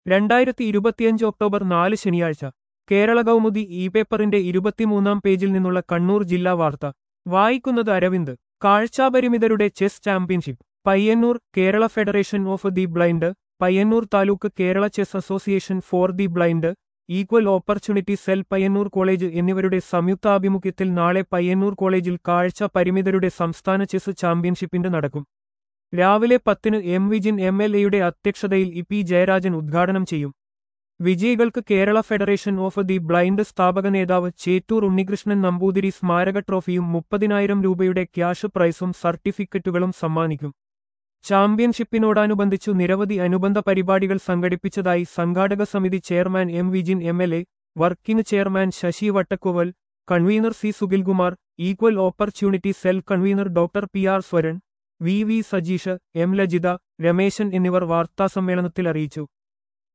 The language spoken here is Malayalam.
രണ്ടായിരത്തി ഇരുപത്തിയഞ്ച് ഒക്ടോബർ നാല് ശനിയാഴ്ച കേരള കൗമുദി ഇ പേപ്പറിന്റെ ഇരുപത്തിമൂന്നാം പേജിൽ നിന്നുള്ള കണ്ണൂർ ജില്ലാ വാർത്ത വായിക്കുന്നത് അരവിന്ദ് കാഴ്ചാപരിമിതരുടെ chess championship Payyanur Kerala federation of the blind Payyanur taluk Kerala chess association for the blind equal opportunity cell Payyanur college എന്നിവരുടെ സംയുക്താഭിമുഖ്യത്തിൽ നാളെ പയ്യന്നൂർ കോളേജിൽ കാഴ്ച പരിമിതരുടെ സംസ്ഥാന ചെസ് ചാമ്പ്യൻഷിപ്പിന്റെ നടക്കും രാവിലെ പത്തിന് എം വിജിൻ എം എൽ എയുടെ അധ്യക്ഷതയിൽ ഇ പി ജയരാജൻ ഉദ്ഘാടനം ചെയ്യും വിജയികൾക്ക് Kerala federation of the blind സ്ഥാപക നേതാവ് ചേറ്റൂർ ഉണ്ണികൃഷ്ണൻ നമ്പൂതിരി സ്മാരക ട്രോഫിയും മുപ്പതിനായിരം രൂപയുടെ ക്യാഷ് പ്രൈസും സർട്ടിഫിക്കറ്റുകളും സമ്മാനിക്കും ചാമ്പ്യൻഷിപ്പിനോടനുബന്ധിച്ചു നിരവധി അനുബന്ധ പരിപാടികൾ സംഘടിപ്പിച്ചതായി സംഘാടക സമിതി chairman M Vijin M L A working chairman Sasi Vattakkuval convener C Sugilkumar equal opportunity cell convener doctor P R Swaran V V Sajeesh M Lajitha Rameshan എന്നിവർ വാർത്താസമ്മേളനത്തിൽ അറിയിച്ചു